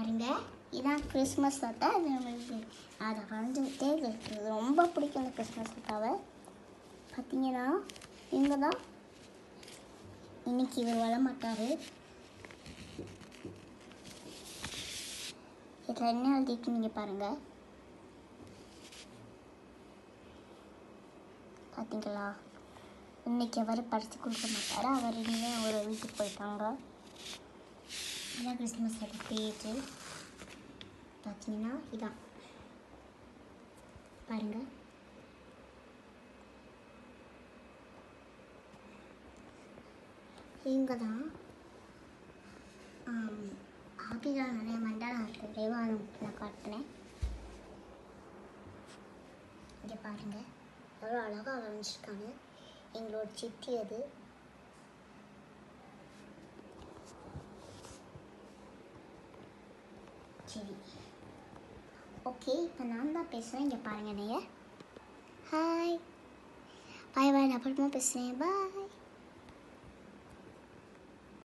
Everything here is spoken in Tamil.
பாருங்க இதான் கிறிஸ்மஸ் தாத்தா இது நம்மளுக்கு அதை வரைஞ்சிக்கிட்டே இருக்கு ரொம்ப பிடிக்கும் இந்த கிறிஸ்மஸ் தாத்தாவை பார்த்தீங்கன்னா இவங்க தான் இன்னைக்கு இவர் வர மாட்டார் இதில் என்ன எழுதிட்டு நீங்கள் பாருங்கள் பார்த்தீங்களா இன்னைக்கு அவர் படித்து கொடுக்க மாட்டார் அவர் இனிமேல் அவர் வீட்டுக்கு போயிட்டாங்க இதான் கிறிஸ்மஸ் பேஜ் பார்த்தீங்கன்னா இதான் பாருங்க இவங்க தான் ஆப்பிலாம் நிறைய மண்டலம் இருக்குது தேவாரம் நான் காட்டுறேன் இங்கே பாருங்க எவ்வளோ அழகாக வரைஞ்சிருக்காங்க எங்களோட சித்தி அது சரி ஓகே இப்போ நான் தான் பேசுகிறேன் இங்கே பாருங்க நீங்கள் ஹாய் பாய் பாய் நான் அப்புறமா பேசுகிறேன் பாய்